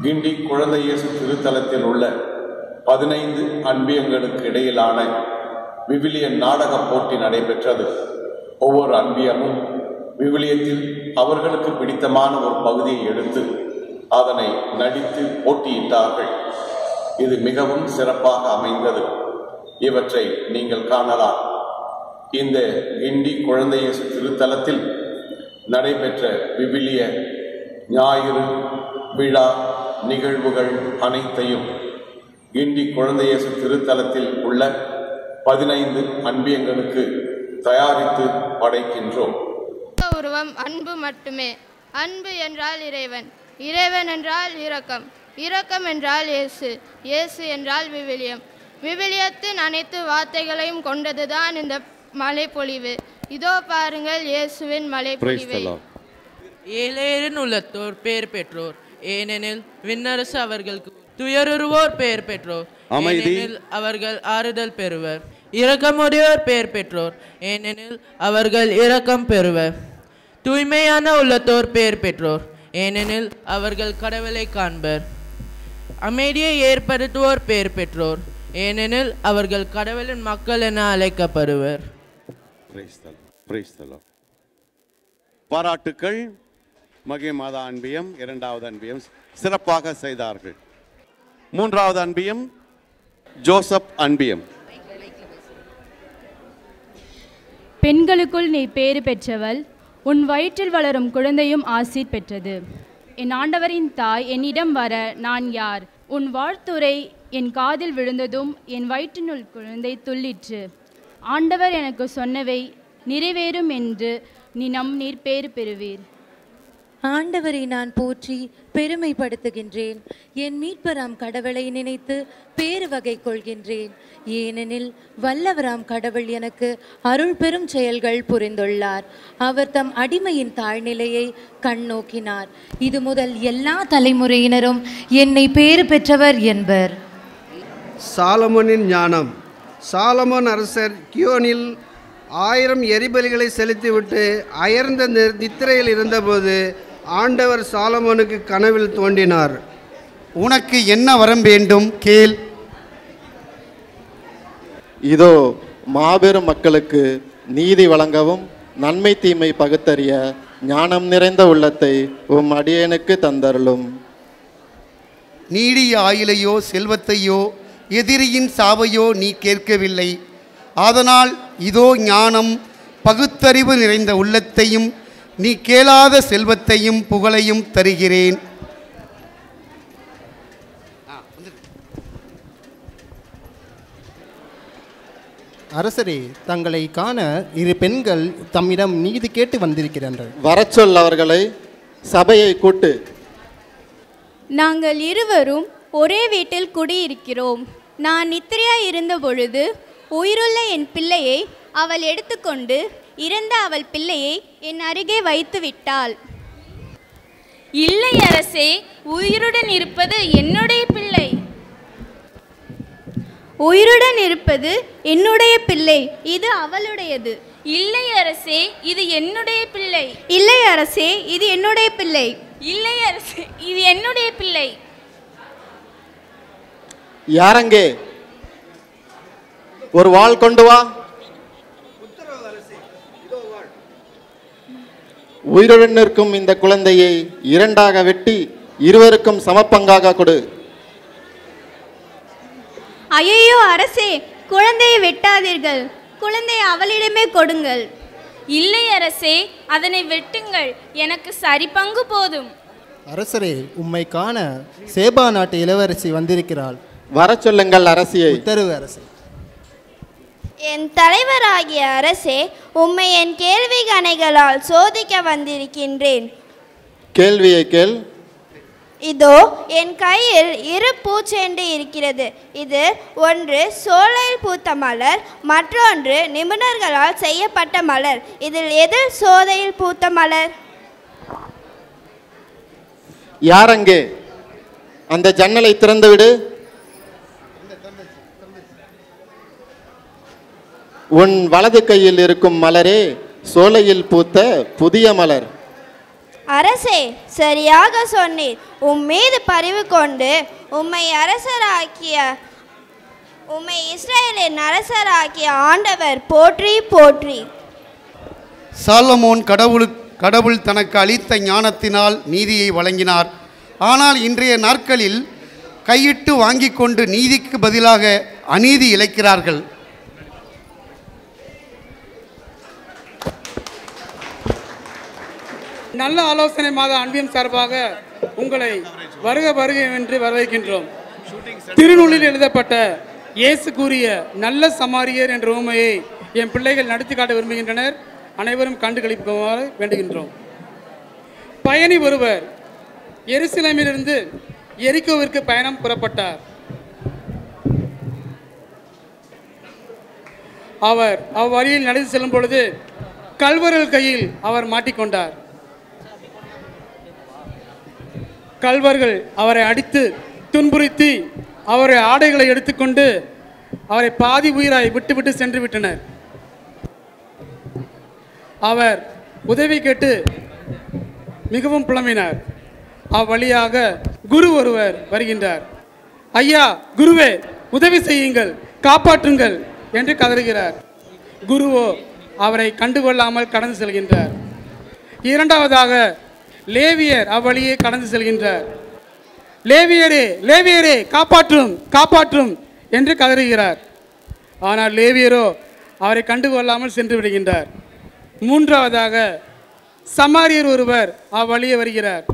கிண்டி குழந்தை இயேசு திருத்தலத்தில் உள்ள பதினைந்து அன்பியங்களுக்கு இடையிலான விவிலிய நாடக போட்டி நடைபெற்றது ஒவ்வொரு அன்பியமும் விவிலியத்தில் அவர்களுக்கு பிடித்தமான ஒரு பகுதியை எடுத்து அதனை நடித்து போட்டியிட்டார்கள் இது மிகவும் சிறப்பாக அமைந்தது இவற்றை நீங்கள் காணலாம் இந்த கிண்டி குழந்தை இயேசு திருத்தலத்தில் நடைபெற்ற விவிலிய ஞாயிறு விழா நிகழ்வுகள் அனைத்தையும் கிண்டி குழந்தை இயேசு திருத்தலத்தில் உள்ள பதினைந்து அன்பியங்களுக்கு தயாரித்து படைக்கின்றோம் உருவம் அன்பு மட்டுமே அன்பு என்றால் இறைவன் இறைவன் என்றால் இரக்கம் இரக்கம் என்றால் இயேசு இயேசு என்றால் விவிலியம் விவிலியத்தின் அனைத்து வார்த்தைகளையும் கொண்டதுதான் இந்த மலைப்பொழிவு இதோ பாருங்கள் இயேசுவின் மலைப்பொழிவை ஏழேரின் உள்ளத்தோர் பேர் பெற்றோர் ஏனெனில் விண்ணரசு அவர்களுக்கு துயருருவோர் பெயர் பெற்றோர் அமைதி. ஏனெனில் அவர்கள் ஆறுதல் பெறுவர் இரக்கமுடையோர் பெயர் பெற்றோர் ஏனெனில் அவர்கள் இரக்கம் பெறுவர் தூய்மையான உள்ளத்தோர் பெயர் பெற்றோர் ஏனெனில் அவர்கள் கடவுளை காண்பர் அமைதியை ஏற்படுத்துவோர் பெயர் பெற்றோர் ஏனெனில் அவர்கள் கடவுளின் மக்கள் என அழைக்கப்படுவர் Praise the Lord. Praise the Lord. பாராட்டுக்கள் மகே மாதா அன்பியம் இரண்டாவது அன்பியம் சிறப்பாக செய்தார்கள் மூன்றாவது அன்பியம் ஜோசப் அன்பியம் பெண்களுக்குள் நீ பேறு பெற்றவள் உன் வயிற்றில் வளரும் குழந்தையும் ஆசீர் பெற்றது என் ஆண்டவரின் தாய் என்னிடம் வர நான் யார் உன் வாழ்த்துரை என் காதில் விழுந்ததும் என் வயிற்றினுள் குழந்தை துள்ளிற்று ஆண்டவர் எனக்கு சொன்னவை நிறைவேறும் என்று நீ நம் நீர் பேறு பெறுவீர் ஆண்டவரை நான் போற்றி பெருமைப்படுத்துகின்றேன் என் மீட்பராம் கடவுளை நினைத்து பேறு வகை கொள்கின்றேன் ஏனெனில் வல்லவராம் கடவுள் எனக்கு அருள் பெரும் செயல்கள் புரிந்துள்ளார் அவர் தம் அடிமையின் தாழ்நிலையை கண்ணோக்கினார் இது முதல் எல்லா தலைமுறையினரும் என்னை பேறு பெற்றவர் என்பர் சாலமோனின் ஞானம் சாலமோன் அரசர் கியோனில் ஆயிரம் எரிபலிகளை செலுத்திவிட்டு அயர்ந்த நி- நித்திரையில் இருந்தபோது ஆண்டவர் சாலமோனுக்கு கனவில் தோன்றினார் உனக்கு என்ன வரம் வேண்டும் கேள் இதோ மாபெரும் மக்களுக்கு நீதி வழங்கவும் நன்மை தீமை பகுத்தறிய ஞானம் நிறைந்த உள்ளத்தை உம் அடியேனுக்கு தந்தருளும் நீடிய ஆயுளையோ செல்வத்தையோ எதிரியின் சாவையோ நீ கேட்கவில்லை அதனால் இதோ ஞானம் பகுத்தறிவு நிறைந்த உள்ளத்தையும் நீ கேளாத செல்வத்தையும் புகழையும் தருகிறேன் அரசரே தங்களை காண இரு பெண்கள் தம்மிடம் நீதி கேட்டு வந்திருக்கிறார்கள் வரச் சொல் அவர்களை சபையை கூட்டு நாங்கள் இருவரும் ஒரே வீட்டில் குடியிருக்கிறோம் நான் நித்திரையாய் இருந்த பொழுது உயிருள்ள என் பிள்ளையை அவள் எடுத்துக்கொண்டு இறந்த அவள் பிள்ளையை என் அருகே வைத்து விட்டாள் இல்லை அரசே உயிருடன் இருப்பது என்னுடைய பிள்ளை உயிருடன் இருப்பது என்னுடைய பிள்ளை இது அவளுடையது இல்லை அரசே இது என்னுடைய பிள்ளை இல்லை அரசே இது என்னுடைய பிள்ளை இல்லை அரசே இது என்னுடைய பிள்ளை யாரங்கே ஒரு வாள் கொண்டு வா உயிருடன் நிற்கும் இந்த குழந்தையை இரண்டாக வெட்டி இருவருக்கும் சமப்பங்காக கொடு ஐயோ அரசே குழந்தையை வெட்டாதீர்கள் குழந்தையை அவளிடமே கொடுங்கள் இல்லை அரசே அதனை வெட்டுங்கள் எனக்கு சரி பங்கு போதும் அரசரே உம்மை காண சேபா நாட்டு இளவரசி வந்திருக்கிறாள் வரச் சொல்லுங்கள் அரசியை உத்தரவு அரசே என் தலைவராகிய அரசே உம்மை என் கேள்வி கணைகளால் சோதிக்க வந்திருக்கின்றேன் கேள்வியை கேள் இதோ என் கையில் இரு பூச்செண்டு இருக்கிறது இது ஒன்று சோலையில் பூத்த மலர் மற்றொன்று நிபுணர்களால் செய்யப்பட்ட மலர் இதில் எது சோதையில் பூத்த மலர் யாரங்கே அந்த ஜன்னலை திறந்து விடு உன் வலது கையில் இருக்கும் மலரே சோலையில் பூத்த புதிய மலர் அரசே சரியாக சொன்னீர் உம் மீது பரிவு கொண்டு உம்மை அரசராக்கிய உம்மை இஸ்ரேலின் அரசராக்கிய ஆண்டவர் போற்றி போற்றி சாலமோன் கடவுளு கடவுள் தனக்கு அளித்த ஞானத்தினால் நீதியை வழங்கினார் ஆனால் இன்றைய நாட்களில் கையிட்டு வாங்கிக் கொண்டு நீதிக்கு பதிலாக அநீதி இழைக்கிறார்கள் நல்ல ஆலோசனை மாத அன்பியம் சார்பாக உங்களை வருக வருக என்று வரவேற்கின்றோம் திருநூலில் எழுதப்பட்ட இயேசு கூறிய நல்ல சமாரியர் என்ற உண்மையை என் பிள்ளைகள் நடத்தி காட்ட விரும்புகின்றனர் அனைவரும் கண்டு கழிப்புமாறு வேண்டுகின்றோம் பயணி ஒருவர் எருசலேமிலிருந்து எரிக்கோவிற்கு பயணம் புறப்பட்டார் அவர் அவ்வழியில் நடந்து செல்லும் பொழுது கல்வரல் கையில் அவர் மாட்டிக்கொண்டார் கல்வர்கள் அவரை அடித்து துன்புறுத்தி அவரை ஆடைகளை எடுத்துக்கொண்டு அவரை பாதி உயிராய் விட்டுவிட்டு சென்று விட்டனர் அவர் உதவி கேட்டு மிகவும் புலம்பினார் அவ்வழியாக குரு ஒருவர் வருகின்றார் ஐயா குருவே உதவி செய்யுங்கள் காப்பாற்றுங்கள் என்று கதறுகிறார் குருவோ அவரை கண்டுகொள்ளாமல் கடந்து செல்கின்றார் இரண்டாவதாக லேவியர் அவ்வழியே கடந்து செல்கின்றார் லேவியரே லேவியரே காப்பாற்றும் காப்பாற்றும் என்று கதறுகிறார் ஆனால் லேவியரோ அவரை கண்டுகொள்ளாமல் சென்று விடுகின்றார் மூன்றாவதாக சமாரியர் ஒருவர் அவ்வழியே வருகிறார்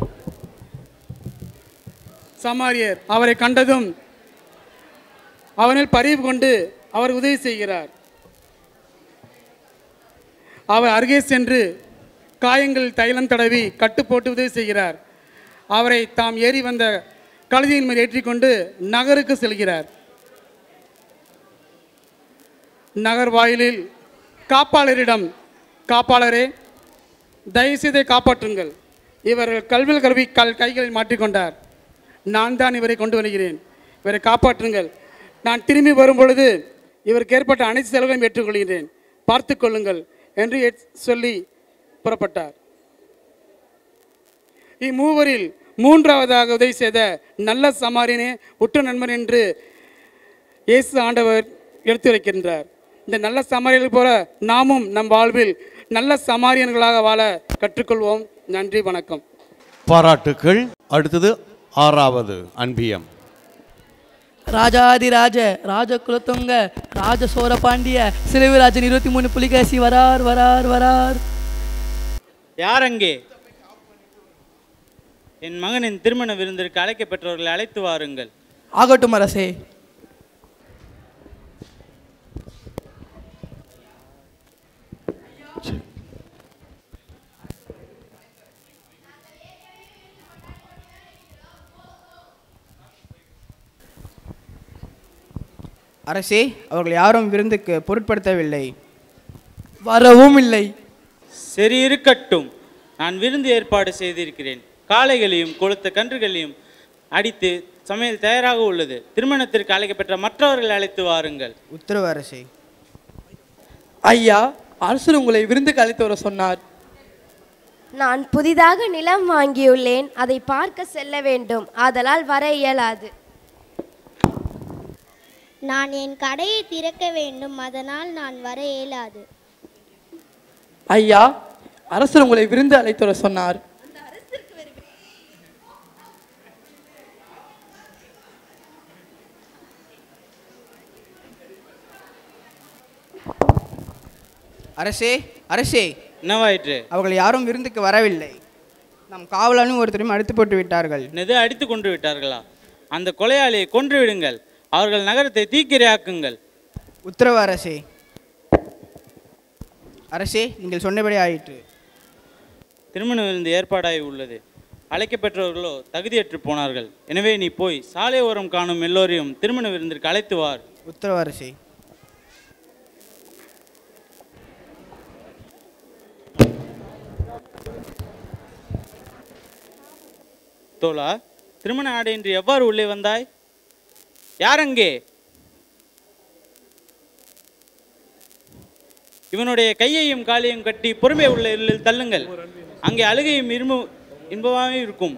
சமாரியர் அவரை கண்டதும் அவனில் பரிவு கொண்டு அவர் உதவி செய்கிறார் அவர் அருகே சென்று காயங்கள் தைலம் தடவி கட்டு போட்டு உதவி செய்கிறார் அவரை தாம் ஏறி வந்த கழுதியின் மேல் ஏற்றிக்கொண்டு நகருக்கு செல்கிறார் நகர் வாயிலில் காப்பாளரிடம் காப்பாளரே தயவுசெய்து காப்பாற்றுங்கள் இவர்கள் கல்வில் கல்வி கல் கைகளில் மாட்டிக்கொண்டார் நான் தான் இவரை கொண்டு வருகிறேன் இவரை காப்பாற்றுங்கள் நான் திரும்பி வரும் பொழுது இவருக்கு ஏற்பட்ட அனைத்து செலவையும் ஏற்றுக்கொள்கிறேன் பார்த்து கொள்ளுங்கள் என்று எட்- சொல்லி புறப்பட்டார் இம்மூவரில் மூன்றாவதாக உதவி செய்த நல்ல சமாரியனே உற்ற நண்பன் என்று இயேசு ஆண்டவர் எடுத்துரைக்கின்றார் இந்த நல்ல சமாரியர்கள் போல நாமும் நம் வாழ்வில் நல்ல சமாரியன்களாக வாழ கற்றுக்கொள்வோம் நன்றி வணக்கம் பாராட்டுக்கள் அடுத்தது ஆறாவது அன்பியம் ராஜாதிராஜ ராஜ குலத்துங்க ராஜ சோர பாண்டிய சிலுவிராஜன் இருபத்தி மூணு புலிகேசி வரார் வரார் வரார் யார் அங்கே என் மகனின் திருமண விருந்திற்கு அழைக்கப்பெற்றவர்களை அழைத்து வாருங்கள் ஆகட்டும் அரசே அரசே அவர்கள் யாரும் விருந்துக்கு பொருட்படுத்தவில்லை வரவும் இல்லை சரி இருக்கட்டும் நான் விருந்து ஏற்பாடு செய்திருக்கிறேன் காளைகளையும் கொளுத்த கன்றுகளையும் அடித்து சமையல் தயாராக உள்ளது திருமணத்திற்கு அழைக்கப்பெற்ற மற்றவர்களை அழைத்து வாருங்கள் உத்தரவு அரசே ஐயா அரசர் உங்களை விருந்துக்கு அழைத்து வர சொன்னார் நான் புதிதாக நிலம் வாங்கியுள்ளேன் அதை பார்க்க செல்ல வேண்டும் ஆதலால் வர இயலாது நான் என் கடையை திறக்க வேண்டும் அதனால் நான் வர இயலாது ஐயா அரசர் உங்களை விருந்து அழைத்து வர சொன்னார் அரசே அரசே என்னவாயிற்று அவர்கள் யாரும் விருந்துக்கு வரவில்லை நம் காவலனும் ஒருத்தரையும் அடித்து போட்டு விட்டார்கள் என்னது அடித்து கொண்டு விட்டார்களா அந்த கொலையாளியை கொன்று விடுங்கள் அவர்கள் நகரத்தை தீக்கிரையாக்குங்கள் உத்தரவு அரசே அரசே நீங்கள் சொன்னபடி ஆயிற்று திருமண விருந்து ஏற்பாடாகி உள்ளது அழைக்கப்பெற்றவர்களோ தகுதியற்று போனார்கள் எனவே நீ போய் சாலை ஓரம் காணும் எல்லோரையும் திருமண விருந்திற்கு அழைத்து வார் உத்தரவு அரசே தோலா திருமண ஆடையின்றி எவ்வாறு உள்ளே வந்தாய் யார் அங்கே இவனுடைய கையையும் காலையும் கட்டி பொறுமை உள்ள இருளில் தள்ளுங்கள் அங்கே அழுகையும் இருமு இன்பமாகவே இருக்கும்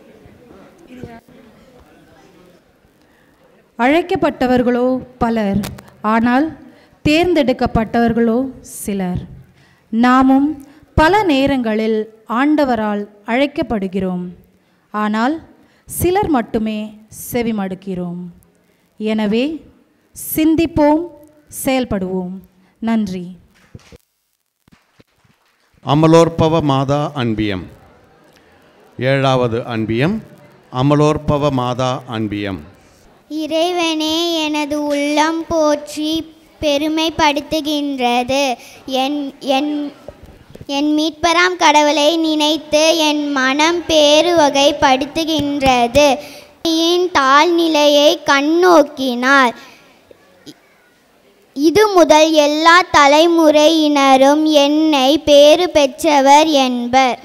அழைக்கப்பட்டவர்களோ பலர் ஆனால் தேர்ந்தெடுக்கப்பட்டவர்களோ சிலர் நாமும் பல நேரங்களில் ஆண்டவரால் அழைக்கப்படுகிறோம் ஆனால் சிலர் மட்டுமே செவிமடுக்கிறோம் எனவே சிந்திப்போம் செயல்படுவோம் நன்றி அமலோற்பவ மாதா அன்பியம் ஏழாவது அன்பியம் அமலோற்பவ மாதா அன்பியம் இறைவனே எனது உள்ளம் போற்றி பெருமைப்படுத்துகின்றது என் என் என் மீட்பராம் கடவுளை நினைத்து என் மனம் பேருவகைப்படுத்துகின்றது என் தாழ்நிலையை கண்ணோக்கினார் இது முதல் எல்லா தலைமுறையினரும் என்னை பேறு பெற்றவர் என்பர்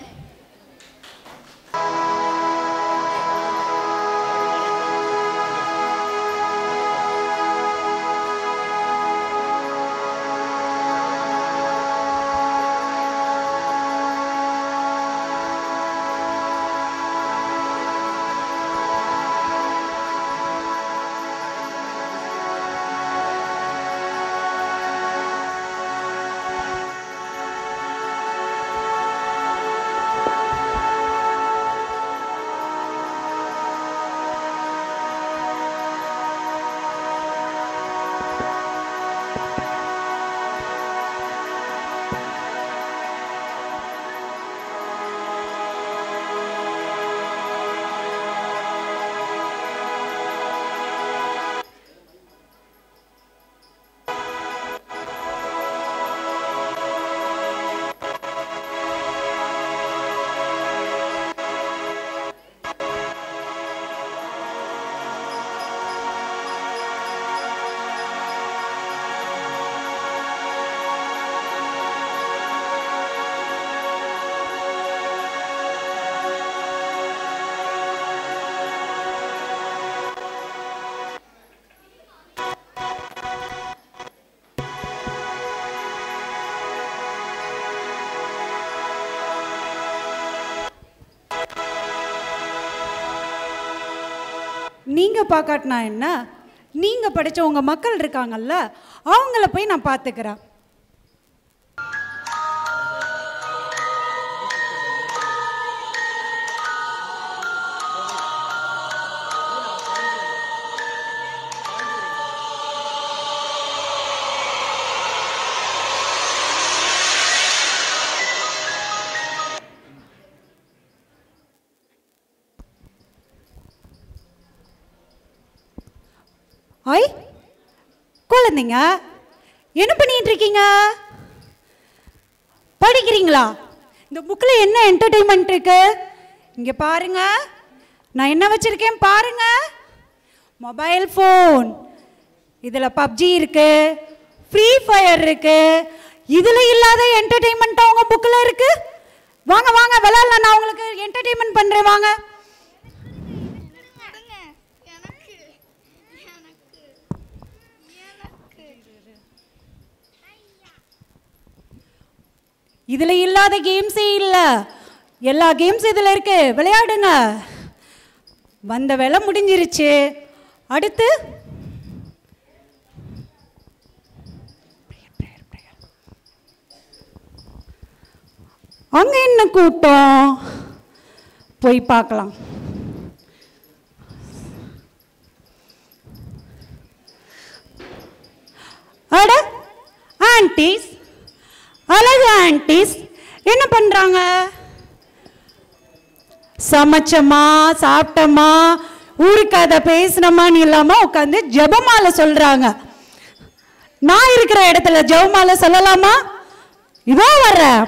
நீங்கள் பார்க்காட்டினா என்ன நீங்கள் படித்த உங்கள் மக்கள் இருக்காங்கல்ல அவங்கள போய் நான் பார்த்துக்கிறேன் ஐ குழந்தைங்க என்ன பண்ணிட்டு இருக்கீங்க படிக்கிறீங்களா இந்த புக்கில் என்ன என்டர்டெயின்மெண்ட் இருக்கு இங்கே பாருங்க நான் என்ன வச்சிருக்கேன் பாருங்க மொபைல் ஃபோன் இதில் பப்ஜி இருக்கு ஃப்ரீ ஃபயர் இருக்கு இதில் இல்லாத என்டர்டெயின்மெண்ட் உங்க புக்கில் இருக்கு வாங்க வாங்க விளாட்லாம் நான் உங்களுக்கு என்டர்டெயின்மெண்ட் பண்ணுறேன் வாங்க இதில் இல்லாத கேம்ஸே இல்லை எல்லா கேம்ஸ் இதில் இருக்கு விளையாடுங்க வந்த வேலை முடிஞ்சிருச்சு அடுத்து அங்க என்ன கூட்டம் போய் பார்க்கலாம் அட ஆன்டிஸ் அழகு ஆன்டிஸ் என்ன பண்றாங்க சமைச்சமா சாப்பிட்டமா ஊருக்கு அதை பேசினமான்னு இல்லாம உட்காந்து ஜெபமாலை சொல்றாங்க நான் இருக்கிற இடத்துல ஜெபமாலை சொல்லலாமா இதோ வர்றேன்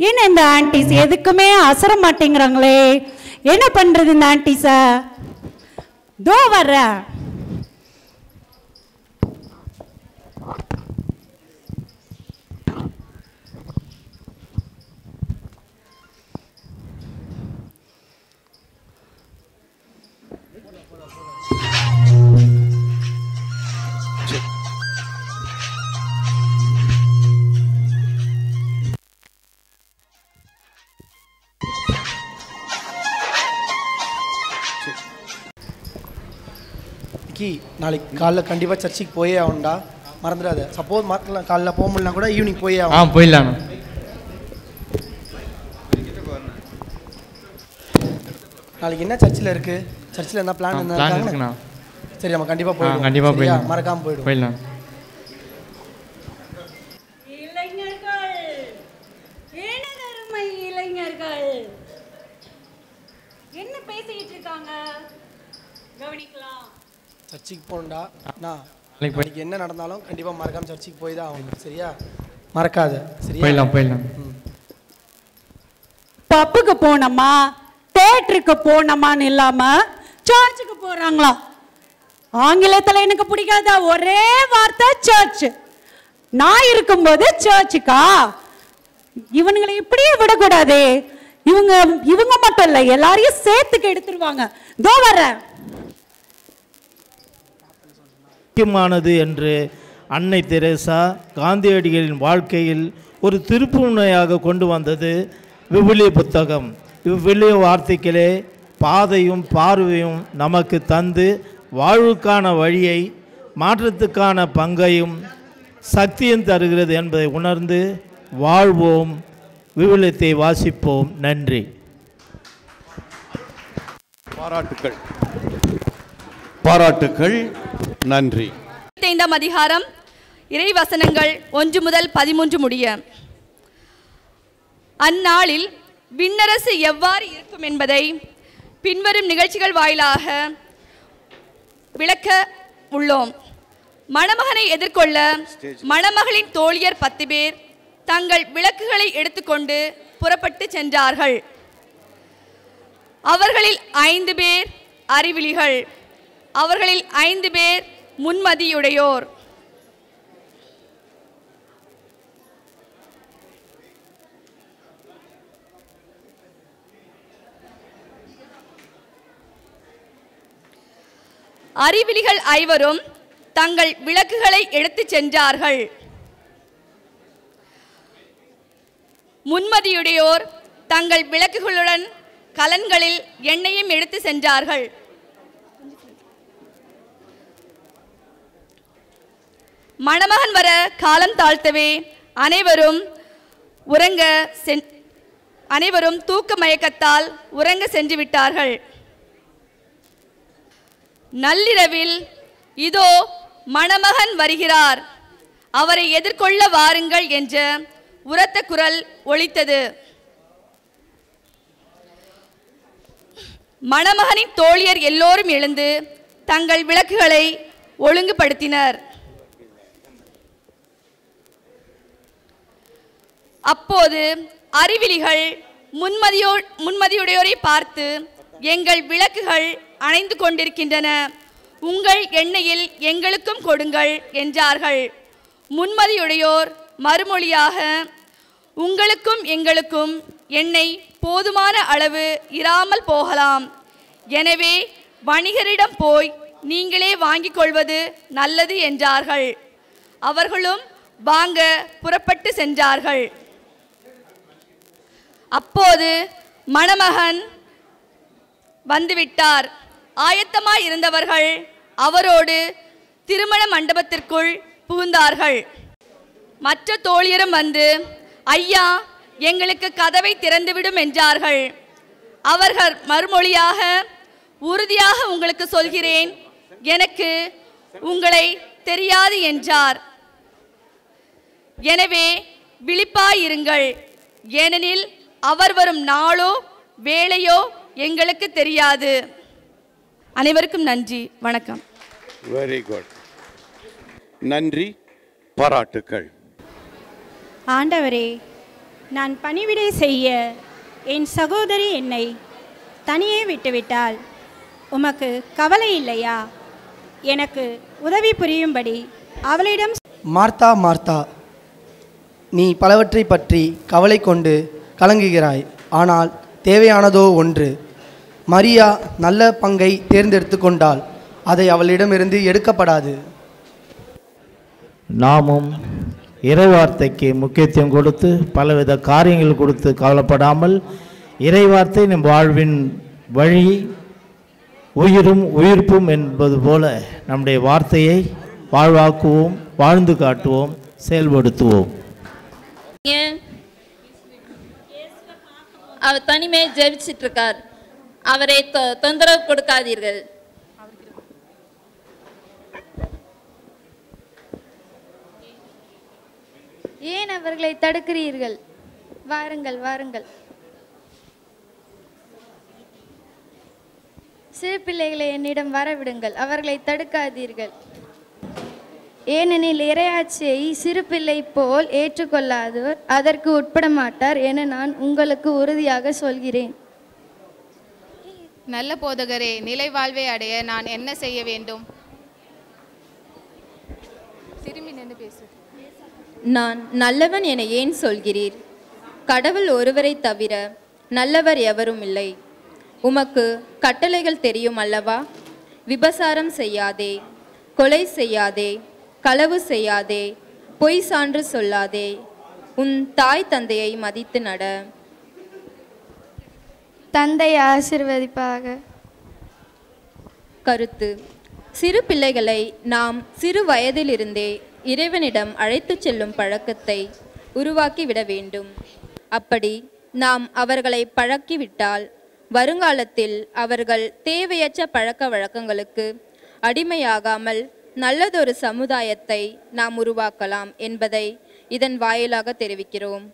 என்ன இந்த ஆன்டிஸ் எதுக்குமே அசர மாட்டேங்கிறாங்களே என்ன பண்றது இந்த ஆன்டிஸ தோ வர்ற கி நாளைக்கு காலைல கண்டிப்பாக சர்ச்சுக்கு போயே ஆகணும்டா மறந்துடாத சப்போஸ் மறக்கலாம் காலைல போக முடியலனா கூட ஈவினிங் போயே ஆ ஆகணும் போயிடலாம் நாளைக்கு என்ன சர்ச்சில் இருக்கு சர்ச்சில் என்ன பிளான் ஆ, என்ன plan இருக்காங்க இருக்குண்ணா. சரி நம்ம கண்டிப்பாக ஆ போயிடுவோம் கண்டிப்பாக சரியா? போயிடலாம் மறக்காம போயிடுவோம் போயிடலாம் இளைஞர்கள் எனதருமை இளைஞர்கள் என்ன பேசிக்கிட்டு இருக்காங்க கவனிக்கலாம் சர்ச்சுக்கு போகணும்டா நான் நாளைக்கு போய்- நாளைக்கு என்ன நடந்தாலும் கண்டிப்பாக மறக்காம சர்ச்சுக்கு போய் தான் ஆகணும் சரியா மறக்காத சரியா போயிடலாம் போயிடலாம் பப்புக்கு போனோமா தேட்டருக்கு போனோமான்னு இல்லாம சர்ச்சுக்கு போறாங்களாம் ஆங்கிலத்துல எனக்கு பிடிக்காத ஒரே வார்த்தை சர்ச் நான் இருக்கும்போது சர்ச்சுக்கா இவனுங்களை இப்படியே விடக்கூடாது இவங்க இவங்க மட்டும் இல்ல எல்லாரையும் சேர்த்துக்கு எடுத்துருவாங்க தோ வரேன் முக்கியமானது என்று அன்னை தெரேசா காந்தியடிகளின் வாழ்க்கையில் ஒரு திருப்புமுனையாக கொண்டு வந்தது விவிலிய புத்தகம் இவ்விலிய வார்த்தைகளே பாதையும் பார்வையும் நமக்கு தந்து வாழ்வுக்கான வழியை மாற்றத்துக்கான பங்கையும் சக்தியும் தருகிறது என்பதை உணர்ந்து வாழ்வோம் விவிலியத்தை வாசிப்போம் நன்றி பாராட்டுக்கள் பாராட்டுக்கள் நன்றி ஐந்தாம் அதிகாரம் இறைவசனங்கள் ஒன்று முதல் பதிமூன்று முடிய அந்நாளில் விண்ணரசு எவ்வாறு இருக்கும் என்பதை பின்வரும் நிகழ்ச்சிகள் வாயிலாக விளக்க உள்ளோம் மணமகனை எதிர்கொள்ள மணமகளின் தோழியர் பத்து பேர் தங்கள் விளக்குகளை எடுத்துக்கொண்டு புறப்பட்டு சென்றார்கள் அவர்களில் ஐந்து பேர் அறிவிலிகள் அவர்களில் ஐந்து பேர் முன்மதியுடையோர் அறிவிலிகள் ஐவரும் தங்கள் விளக்குகளை எடுத்துச் சென்றார்கள் முன்மதியுடையோர் தங்கள் விளக்குகளுடன் கலன்களில் எண்ணெயும் எடுத்து சென்றார்கள் மணமகன் வர காலம் தாழ்த்தவே அனைவரும் உறங்க சென் அனைவரும் தூக்க மயக்கத்தால் உறங்க சென்று விட்டார்கள் நள்ளிரவில் இதோ மணமகன் வருகிறார் அவரை எதிர்கொள்ள வாருங்கள் என்ற உரத்த குரல் ஒலித்தது மணமகனின் தோழியர் எல்லோரும் எழுந்து தங்கள் விளக்குகளை ஒழுங்குபடுத்தினர் அப்போது அறிவிலிகள் முன்மதியோ முன்மதியுடையோரை பார்த்து எங்கள் விளக்குகள் அணைந்து கொண்டிருக்கின்றன உங்கள் எண்ணெயில் எங்களுக்கும் கொடுங்கள் என்றார்கள் முன்மதியுடையோர் மறுமொழியாக உங்களுக்கும் எங்களுக்கும் எண்ணெய் போதுமான அளவு இராமல் போகலாம் எனவே வணிகரிடம் போய் நீங்களே வாங்கிக் கொள்வது நல்லது என்றார்கள் அவர்களும் வாங்க புறப்பட்டு சென்றார்கள் அப்போது மணமகன் வந்துவிட்டார் ஆயத்தமாய் இருந்தவர்கள் அவரோடு திருமண மண்டபத்திற்குள் புகுந்தார்கள் மற்ற தோழியரும் வந்து ஐயா எங்களுக்கு கதவை திறந்துவிடும் என்றார்கள் அவர்கள் மறுமொழியாக உறுதியாக உங்களுக்கு சொல்கிறேன் எனக்கு உங்களை தெரியாது என்றார் எனவே விழிப்பாயிருங்கள் ஏனெனில் அவர் வரும் நாளோ வேளையோ எங்களுக்கு தெரியாது அனைவருக்கும் நன்றி வணக்கம் வெரி குட் நன்றி பாராட்டுக்கள் ஆண்டவரே நான் பணிவிடை செய்ய என் சகோதரி என்னை தனியே விட்டுவிட்டாள் உமக்கு கவலை இல்லையா எனக்கு உதவி புரியும்படி அவளிடம் மார்த்தா மார்த்தா நீ பலவற்றை பற்றி கவலை கொண்டு கலங்குகிறாய் ஆனால் தேவையானதோ ஒன்று மரியா நல்ல பங்கை தேர்ந்தெடுத்து கொண்டாள் அதை அவளிடமிருந்து எடுக்கப்படாது நாமும் இறைவார்த்தைக்கு முக்கியத்துவம் கொடுத்து பலவித காரியங்கள் கொடுத்து கவலைப்படாமல் இறைவார்த்தை நம் வாழ்வின் வழி உயிரும் உயிர்ப்பும் என்பது போல நம்முடைய வார்த்தையை வாழ்வாக்குவோம் வாழ்ந்து காட்டுவோம் செயல்படுத்துவோம் ஏன் அவர் தனிமையை ஜெபிச்சிட்டு இருக்கார் அவரை தொ- தொந்தரவு கொடுக்காதீர்கள் ஏன் அவர்களை தடுக்கிறீர்கள் வாருங்கள் வாருங்கள் சிறு பிள்ளைகளை என்னிடம் வரவிடுங்கள் அவர்களை தடுக்காதீர்கள் ஏனெனில் இறையாட்சியை சிறு பிள்ளை போல் ஏற்றுக்கொள்ளாதோர் அதற்கு உட்பட மாட்டார் என நான் உங்களுக்கு உறுதியாக சொல்கிறேன் நல்ல போதகரே நிலை வாழ்வை அடைய நான் என்ன செய்ய வேண்டும் திரும்பி நின்று பேசு நான் நல்லவன் என ஏன் சொல்கிறீர் கடவுள் ஒருவரை தவிர நல்லவர் எவரும் இல்லை உமக்கு கட்டளைகள் தெரியும் அல்லவா விபசாரம் செய்யாதே கொலை செய்யாதே களவு செய்யாதே பொய் சான்று சொல்லாதே உன் தாய் தந்தையை மதித்து நட தந்தை ஆசிர்வதிப்பாக கருத்து சிறு பிள்ளைகளை நாம் சிறு வயதிலிருந்தே இறைவனிடம் அழைத்துச் செல்லும் பழக்கத்தை உருவாக்கிவிட வேண்டும் அப்படி நாம் அவர்களை பழக்கிவிட்டால் வருங்காலத்தில் அவர்கள் தேவையற்ற பழக்க வழக்கங்களுக்கு அடிமையாகாமல் நல்லதொரு சமுதாயத்தை நாம் உருவாக்கலாம் என்பதை இதன் வாயிலாக தெரிவிக்கிறோம்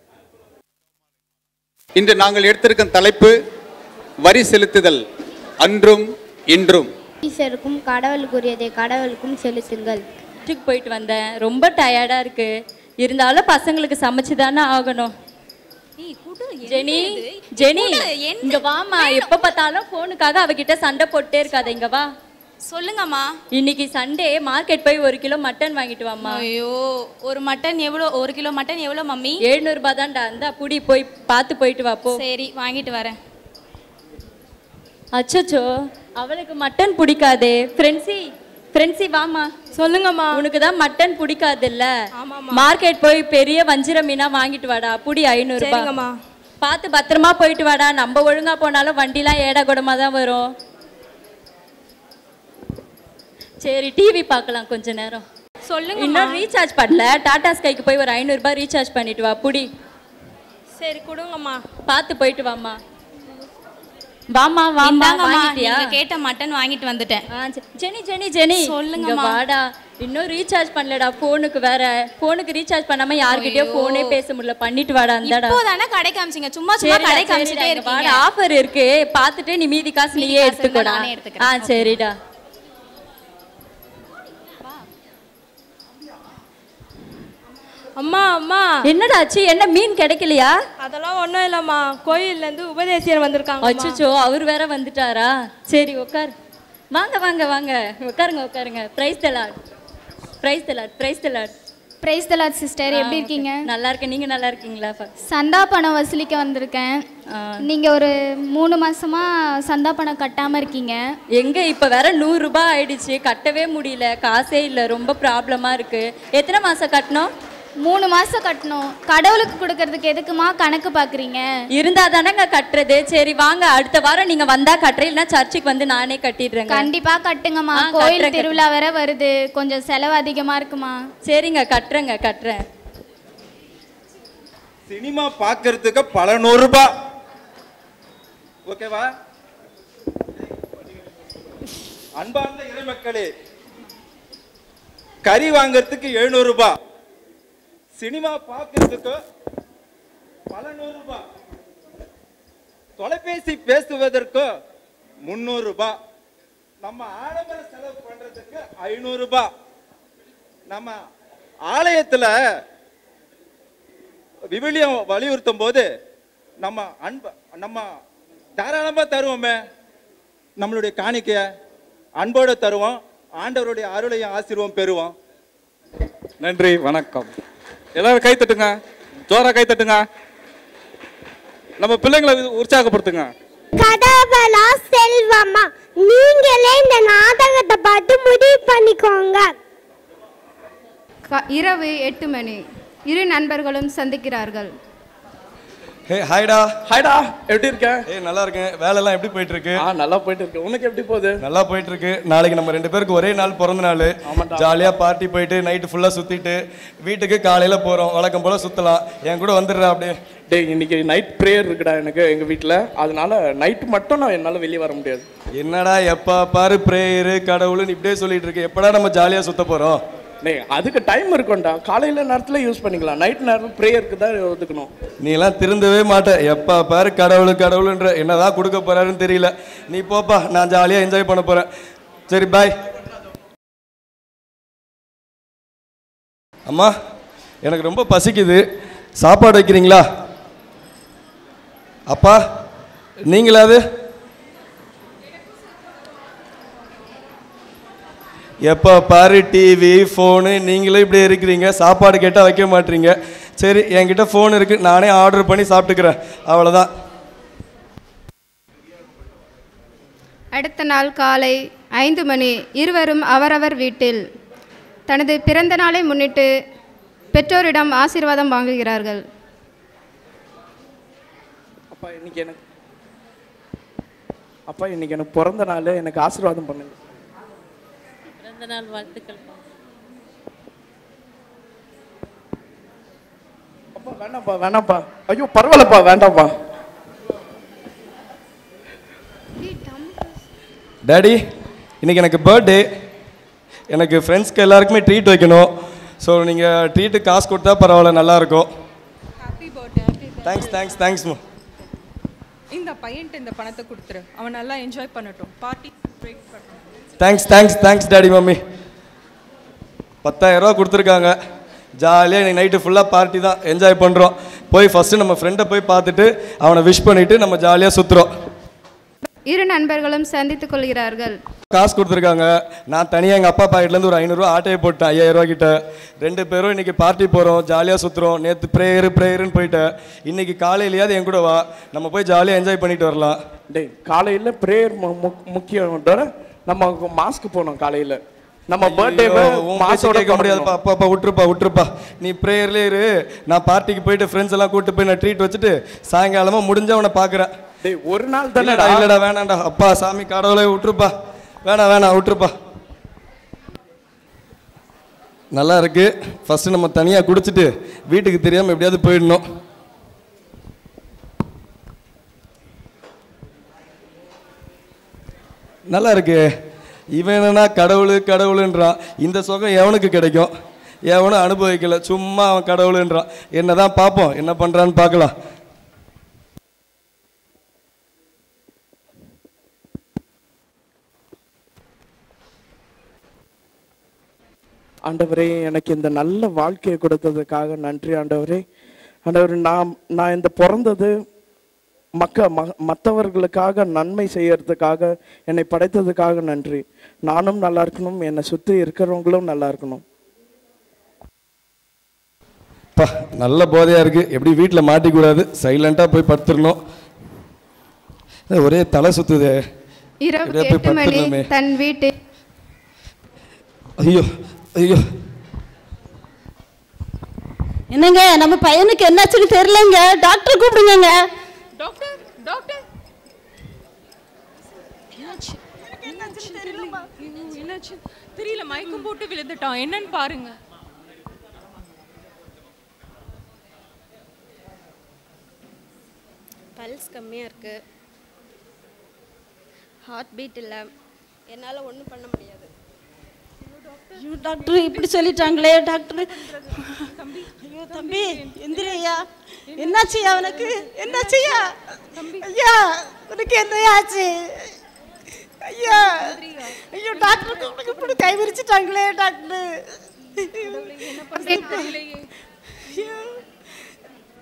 இன்று நாங்கள் எடுத்திருக்கும் தலைப்பு வரி செலுத்துதல் அன்றும் இன்றும் ஈஸ்வருக்கும் கடவுளுக்குரியதை கடவுளுக்கும் செலுத்துங்கள் வீட்டுக்கு போயிட்டு வந்தேன் ரொம்ப டயர்டாக இருக்கு இருந்தாலும் பசங்களுக்கு சமைச்சு தானே ஆகணும் ஜெனி ஜெனி இங்க வாமா எப்ப பார்த்தாலும் போனுக்காக அவகிட்ட சண்டை போட்டே இருக்காத இங்க வா சொல்லுங்கம்மா இன்னைக்கு சண்டே மார்க்கெட் போய் ஒரு கிலோ மட்டன் வாங்கிட்டு வாமா ஐயோ ஒரு மட்டன் எவ்வளோ ஒரு கிலோ மட்டன் எவ்வளோ மம்மி எழுநூறுபா தான்டா அந்த புடி போய் பார்த்து போயிட்டு வா போ சரி வாங்கிட்டு வரேன் அச்சச்சோ அவளுக்கு மட்டன் பிடிக்காதே ஃப்ரெண்ட்ஸி ஃப்ரெண்ட்ஸி வாமா சொல்லுங்கம்மா உனக்கு தான் மட்டன் பிடிக்காதுல்ல மார்க்கெட் போய் பெரிய வஞ்சிர மீனா வாங்கிட்டு வாடா புடி ஐநூறு சரிங்கம்மா. பார்த்து பத்திரமா போயிட்டு வாடா நம்ம ஒழுங்கா போனாலும் வண்டிலாம் ஏடா கூடமா தான் வரும் சரி டிவி பார்க்கலாம் கொஞ்ச நேரம் சொல்லுங்கம்மா. இன்னும் ரீசார்ஜ் பண்ணல டாடா ஸ்கைக்கு போய் ஒரு ஐநூறுரூபா ரீசார்ஜ் பண்ணிட்டு வா புடி சரி கொடுங்கம்மா பார்த்து போயிட்டு வாம்மா வாமா வாமா இந்தாங்கம்மா வாங்கிட்டியா நீங்க கேட்ட மட்டன் வாங்கிட்டு வந்துட்டேன் ஆ, சரி. ஜெனி ஜெனி ஜெனி சொல்லுங்கம்மா. இங்க வாடா இன்னும் ரீசார்ஜ் பண்ணலடா போனுக்கு வேற போனுக்கு ரீசார்ஜ் பண்ணாம யார்கிட்டயோ ஐயோ. போனே பேச முடியல பண்ணிட்டு வாடா அந்தடா இப்போதானே கடை காமிச்சிங்க சும்மா சும்மா கடை காமிச்சிட்டே இருக்கீங்க ஆஃபர் இருக்கு பார்த்துட்டு நீ மீதி காசு மீதி நீயே காசு எடுத்துக்கோடா இருந்தா நானே எடுத்துக்கிறேன். ஆ சரிடா அம்மா அம்மா என்னடா ஆச்சு என்ன மீன் கிடைக்கலையா அதெல்லாம் ஒன்றும் இல்லைம்மா கோயில்லேருந்து உபதேசியர் வந்திருக்காங்க அச்சோ அவர் வேற வந்துட்டாரா சரி உட்கார் வாங்க வாங்க வாங்க உட்காருங்க உட்காருங்க praise the Lord praise the Lord praise the Lord praise the Lord sister எப்படி இருக்கீங்க நல்லா இருக்கேன் நீங்க நல்லா இருக்கீங்களா சந்தா பணம் வசூலிக்க வந்திருக்கேன் நீங்கள் ஒரு மூணு மாசமா சந்தா பணம் கட்டாமல் இருக்கீங்க எங்க இப்ப வேற நூறு ரூபாய் ஆயிடுச்சு கட்டவே முடியல காசே இல்ல ரொம்ப ப்ராப்ளமா இருக்கு எத்தனை மாசம் கட்டணும் மூணு மாசம் கட்டணும் கடவுளுக்கு கொடுக்கறதுக்கு எதுக்குமா கணக்கு பார்க்குறீங்க இருந்தா தானேங்க கட்டுறது சரி வாங்க அடுத்த வாரம் நீங்க வந்தா கட்டுறேன் இல்லைன்னா சர்ச்சுக்கு வந்து நானே கட்டிடுறேங்க கண்டிப்பா கட்டுங்கம்மா ஆ, கோயில் கட்டுறேன், திருவிழா வேற வருது கொஞ்சம் செலவு அதிகமா இருக்குமா சரிங்க கட்டுறேங்க கட்டுறேன் சினிமா பார்க்கறதுக்கு பல நூறு ரூபாய் ஓகேவா அன்பார்ந்த இறைமக்களே கறி வாங்குறதுக்கு எழுநூறு ரூபாய் சினிமா பார்க்கறதுக்கு பல நூறு ரூபாய் தொலைபேசி பேசுவதற்கு முந்நூறு ரூபாய் நம்ம ஆடம்பர செலவு பண்றதுக்கு ஐநூறு ரூபாய் நம்ம ஆலயத்துல விவிலியம் வலியுறுத்தும் போது நம்ம அன்ப நம்ம தாராளமாக தருவோமே நம்மளுடைய காணிக்கைய அன்போடு தருவோம் ஆண்டவருடைய அருளையும் ஆசீர்வம் பெறுவோம் நன்றி வணக்கம் எல்லாரும் கை தட்டுங்க ஜோரா கை தட்டுங்க நம்ம பிள்ளைங்களை உற்சாகப்படுத்துங்க கடவுளா செல்வமா நீங்களே இந்த நாடகத்தை பார்த்து முடிவு பண்ணிக்கோங்க க- இரவு எட்டு மணி இரு நண்பர்களும் சந்திக்கிறார்கள் ஹே ஹாய்டா ஹாய்டா எப்படி இருக்க ஏய் நல்லா இருக்கேன் வேலைலாம் எப்படி போயிட்டு இருக்கு ஆ நல்லா போயிட்டு இருக்கு உனக்கு எப்படி போகுது நல்லா போயிட்டு இருக்கு நாளைக்கு நம்ம ரெண்டு பேருக்கு ஒரே நாள் பிறந்த நாள் ஜாலியா பார்ட்டி போயிட்டு நைட்டு ஃபுல்லா சுத்திட்டு வீட்டுக்கு காலையில போறோம் வழக்கம் போல சுத்தலாம் என் கூட வந்துடுறா அப்படியே டேய் இன்னைக்கு நைட் ப்ரேயர் இருக்குடா எனக்கு எங்க வீட்ல அதனால நைட் மட்டும் நான் என்னால வெளியே வர முடியாது என்னடா எப்பா பாரு பிரேயரு கடவுள்னு இப்படியே சொல்லிட்டு இருக்கு எப்படா நம்ம ஜாலியா சுத்த போறோம் டேய் அதுக்கு டைம் இருக்கும்டா காலையில நேரத்துல யூஸ் பண்ணிக்கலாம் நைட் நேரம் ப்ரேயருக்கு தான் ஒதுக்கணும் நீ எல்லாம் திருந்தவே மாட்ட எப்பா பாரு கடவுள் கடவுள்ன்ற என்னதான் கொடுக்க போறாருன்னு தெரியல நீ போப்பா நான் ஜாலியா என்ஜாய் பண்ண போறேன் சரி பாய் அம்மா எனக்கு ரொம்ப பசிக்குது சாப்பாடு வைக்கிறீங்களா அப்பா நீங்களாவது எப்போ பாரு டிவி ஃபோனு நீங்களும் இப்படி இருக்கிறீங்க சாப்பாடு கேட்டால் வைக்க மாட்டீங்க சரி என்கிட்ட ஃபோன் இருக்குது நானே ஆர்டர் பண்ணி சாப்பிட்டுக்கிறேன் அவ்வளோதான் அடுத்த நாள் காலை ஐந்து மணி இருவரும் அவரவர் வீட்டில் தனது பிறந்த நாளை முன்னிட்டு பெற்றோரிடம் ஆசீர்வாதம் வாங்குகிறார்கள் அப்பா இன்னைக்கு எனக்கு அப்பா இன்னைக்கு எனக்கு பிறந்த நாள் எனக்கு ஆசீர்வாதம் பண்ணுங்க பிறந்த நாள் வாழ்த்துக்கள் அப்பா வேணாம்ப்பா வேணாம்ப்பா ஐயோ பரவாயில்லப்பா வேண்டாம்ப்பா டேடி இன்னைக்கு எனக்கு பர்த்டே எனக்கு ஃப்ரெண்ட்ஸ்க்கு எல்லாருக்குமே ட்ரீட் வைக்கணும் ஸோ நீங்கள் ட்ரீட்டு காசு கொடுத்தா பரவாயில்ல நல்லாயிருக்கும் தேங்க்ஸ் தேங்க்ஸ் தேங்க்ஸ்மா இந்த பையன்ட்டு இந்த பணத்தை கொடுத்துரு அவன் நல்லா என்ஜாய் பண்ணட்டும் பார்ட்டி பிரேக் பண்ணட்டும் thanks thanks thanks daddy mummy பத்தாயிரரூவா கொடுத்துருக்காங்க ஜாலியாக இன்னைக்கு நைட்டு ஃபுல்லாக பார்ட்டி தான் என்ஜாய் பண்ணுறோம் போய் ஃபஸ்ட்டு நம்ம ஃப்ரெண்டை போய் பார்த்துட்டு அவனை விஷ் பண்ணிவிட்டு நம்ம ஜாலியாக சுற்றுறோம் இரு நண்பர்களும் சந்தித்துக் கொள்கிறார்கள் காசு கொடுத்துருக்காங்க நான் தனியாக எங்கள் அப்பா பாக்கெட்லேருந்து ஒரு ஐநூறுரூவா ஆட்டையை போட்டேன் ஐயாயிரரூவா கிட்ட ரெண்டு பேரும் இன்னைக்கு பார்ட்டி போகிறோம் ஜாலியாக சுற்றுறோம் நேற்று ப்ரேயரு ப்ரேயருன்னு போயிட்டேன் இன்னைக்கு காலையிலையாவது என் கூட வா நம்ம போய் ஜாலியாக என்ஜாய் பண்ணிட்டு வரலாம் டேய் காலையில ப்ரேயர் முக்கியம் தவிர நம்ம மாஸ்க் போனோம் காலையில நம்ம பர்த்டே மாசோட கேட்க முடியாதுப்பா அப்பா அப்பா விட்டுருப்பா விட்டுருப்பா நீ ப்ரேயர்லேயே இரு நான் பார்ட்டிக்கு போயிட்டு ஃப்ரெண்ட்ஸ் எல்லாம் கூட்டு போய் நான் ட்ரீட் வச்சுட்டு சாயங்காலமா முடிஞ்சா அவனை பார்க்குறேன் டேய் ஒரு நாள் இல்லடா இல்லடா வேணாம்டா அப்பா சாமி கடவுளே விட்டுருப்பா வேணாம் வேணாம் விட்டுருப்பா நல்லா இருக்கு ஃபர்ஸ்ட் நம்ம தனியாக குடிச்சிட்டு வீட்டுக்கு தெரியாமல் எப்படியாவது போயிடணும் நல்லா இருக்கு இவன் என்னன்னா கடவுள் கடவுளுன்றான் இந்த சுகம் எவனுக்கு கிடைக்கும் எவனும் அனுபவிக்கல சும்மா அவன் கடவுளுன்றான் என்னதான் பார்ப்போம் என்ன பண்றான்னு பார்க்கலாம் ஆண்டவரே எனக்கு இந்த நல்ல வாழ்க்கையை கொடுத்ததுக்காக நன்றி ஆண்டவரே ஆண்டவர் நான் நான் இந்த பிறந்தது மக்க ம மற்றவர்களுக்காக நன்மை செய்யறதுக்காக என்னை படைத்ததுக்காக நன்றி நானும் நல்லா இருக்கணும் என்னை சுற்றி இருக்கிறவங்களும் நல்லா இருக்கணும் பா நல்ல போதையா இருக்கு எப்படி வீட்டில் மாட்டிக்கூடாது சைலண்டாக போய் படுத்துடணும் ஏய், ஒரே தலை சுத்துதே இரவு எப்படியா போய் எட்டு மணி படுத்துடணுமே. தன் வீட்டில் ஐயோ ஐயோ என்னங்க நம்ம பையனுக்கு என்னாச்சுன்னு தெரியலங்க டாக்டர் கூப்பிடுங்க டாக்டர் டாக்டர் என்னாச்சு என்னாச்சு தெரியல என்னாச்சு தெரியல மயக்கம் போட்டு விழுந்துட்டான் என்னன்னு பாருங்க பல்ஸ் கம்மியாக இருக்குது ஹார்ட் பீட் இல்லை என்னால் ஒன்றும் பண்ண முடியாது ஐயோ டாக்டர் இப்படி சொல்லிட்டாங்களே டாக்டர் ஐயோ தம்பி எந்திரியா என்னாச்சுயா அவனுக்கு என்னாச்சுயா ஐயா உனக்கு என்னையாச்சு ஐயா ஐயோ டாக்டர் கூப்பிட்டு இப்படி கை விரிச்சிட்டாங்களே டாக்டர் ஐயோ.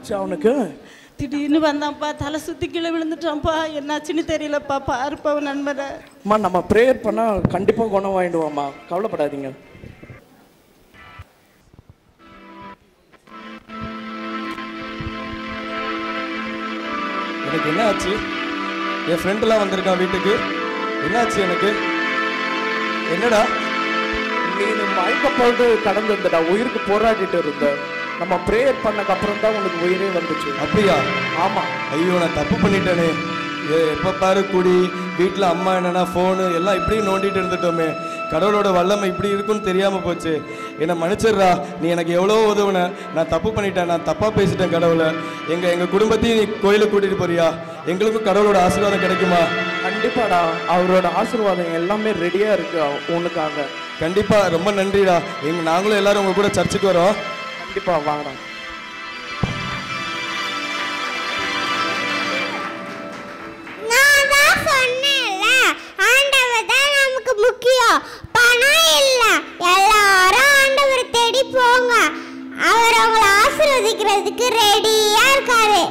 ஆச்சு அவனுக்கு திடீர்னு வந்தான்ப்பா தலை சுத்தி கீழே விழுந்துட்டான்ப்பா என்னாச்சுன்னு தெரியலப்பா பாருப்பா உன் நண்பரை அம்மா நம்ம ப்ரேயர் பண்ணால் கண்டிப்பாக குணம் வாங்கிடுவோம்மா கவலைப்படாதீங்க எனக்கு என்ன ஆச்சு என் ஃப்ரெண்டெல்லாம் வந்திருக்கான் வீட்டுக்கு என்னாச்சு எனக்கு என்னடா நீ மயக்கப்பட்டு கடந்து இருந்தடா உயிருக்கு போராடிட்டு இருந்த நம்ம ப்ரேயர் பண்ணக்கு அப்புறம் தான் உனக்கு உயிரே வந்துச்சு அப்படியா ஆமா ஐயோ நான் தப்பு பண்ணிட்டேனே ஏ எப்போ பாரு குடி வீட்டில் அம்மா என்னன்னா ஃபோனு எல்லாம் இப்படி நோண்டிட்டு இருந்துட்டோமே கடவுளோட வல்லமை இப்படி இருக்குன்னு தெரியாமல் போச்சு என்னை மன்னிச்சிடுறா நீ எனக்கு எவ்வளோ உதவுன நான் தப்பு பண்ணிட்டேன் நான் தப்பாக பேசிட்டேன் கடவுளை எங்கள் எங்கள் குடும்பத்தையும் நீ கோயிலுக்கு கூட்டிகிட்டு போறியா எங்களுக்கும் கடவுளோட ஆசீர்வாதம் கிடைக்குமா கண்டிப்பாடா அவரோட ஆசீர்வாதம் எல்லாமே ரெடியா இருக்கு அவ- உனக்காக கண்டிப்பாக ரொம்ப நன்றிடா எங்க நாங்களும் எல்லாரும் உங்கள் கூட சர்ச்சுக்கு வரோம் கண்டிப்பா வாங்கடா நான் தான் சொன்னேன்ல ஆண்டவர் தான் நமக்கு முக்கியம் பணம் இல்ல எல்லாரும் ஆண்டவரை தேடி போங்க அவர் உங்களை ஆசீர்வதிக்கிறதுக்கு ரெடியா இருக்காரு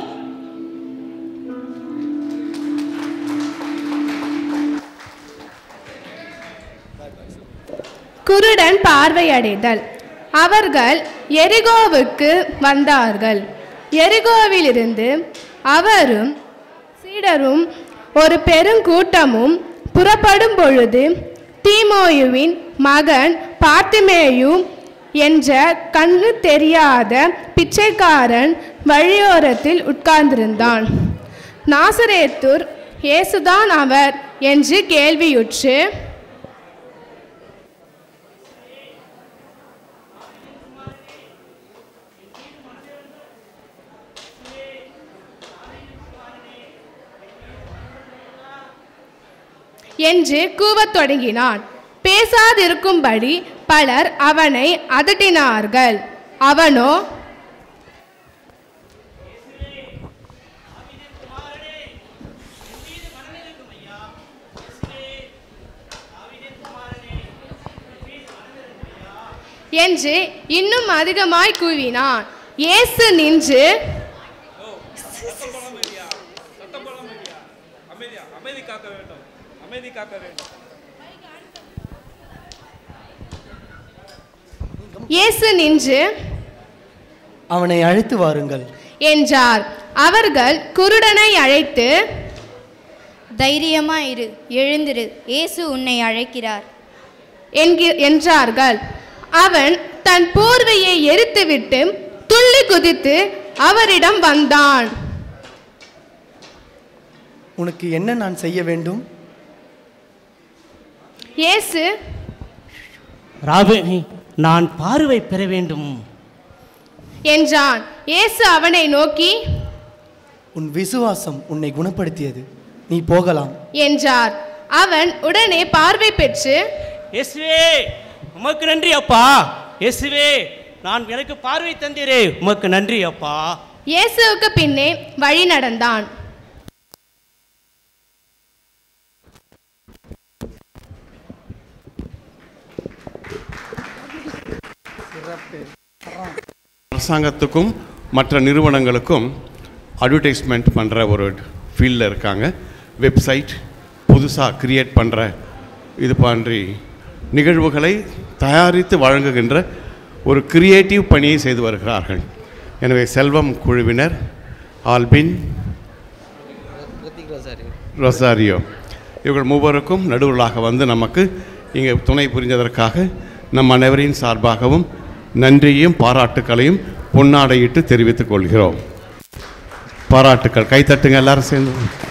குருடன் பார்வையடைதல் அவர்கள் எரிகோவுக்கு வந்தார்கள் எரிகோவிலிருந்து அவரும் சீடரும் ஒரு பெருங்கூட்டமும் புறப்படும் பொழுது தீமோயுவின் மகன் பார்த்திமேயு என்ற கண்ணு தெரியாத பிச்சைக்காரன் வழியோரத்தில் உட்கார்ந்திருந்தான் நாசரேத்தூர் இயேசுதான் அவர் என்று கேள்வியுற்று என்று கூவத் தொடங்கினான் பேசாதிருக்கும்படி பலர் அவனை அதட்டினார்கள் அவனோ என்று இன்னும் அதிகமாய் கூவினான் இயேசு நின்று அமைதி காக்க வேண்டும் அமைதி காக்க வேண்டும் இயேசு நின்று அவனை அழைத்து வாருங்கள் என்றார் அவர்கள் குருடனை அழைத்து தைரியமா இரு எழுந்திரு இயேசு உன்னை அழைக்கிறார் என்கி- என்றார்கள் அவன் தன் போர்வையை எரித்துவிட்டு துள்ளி குதித்து அவரிடம் வந்தான் உனக்கு என்ன நான் செய்ய வேண்டும் இயேசு ராபினி நான் பார்வை பெற வேண்டும் என்றான் இயேசு அவனை நோக்கி உன் விசுவாசம் உன்னை குணப்படுத்தியது நீ போகலாம் என்றார் அவன் உடனே பார்வை பெற்று இயேசுவே உமக்கு நன்றி அப்பா இயேசுவே நான் எனக்கு பார்வை தந்தீரே உமக்கு நன்றி அப்பா இயேசுவுக்கு பின்னே வழி நடந்தான் அரசாங்கத்துக்கும் மற்ற நிறுவனங்களுக்கும் அட்வர்டைஸ்மெண்ட் பண்ணுற ஒரு ஃபீல்டில் இருக்காங்க வெப்சைட் புதுசாக கிரியேட் பண்ணுற இது பான்றி நிகழ்வுகளை தயாரித்து வழங்குகின்ற ஒரு கிரியேட்டிவ் பணியை செய்து வருகிறார்கள் எனவே செல்வம் குழுவினர் ஆல்பின் ரொசாரியோ இவர்கள் மூவருக்கும் நடுவர்களாக வந்து நமக்கு இங்கே துணை புரிந்ததற்காக நம் அனைவரின் சார்பாகவும் நன்றியையும் பாராட்டுக்களையும் பொன்னாடையிட்டு தெரிவித்துக் கொள்கிறோம் பாராட்டுக்கள் கைத்தட்டுங்க எல்லாரும் சேர்ந்து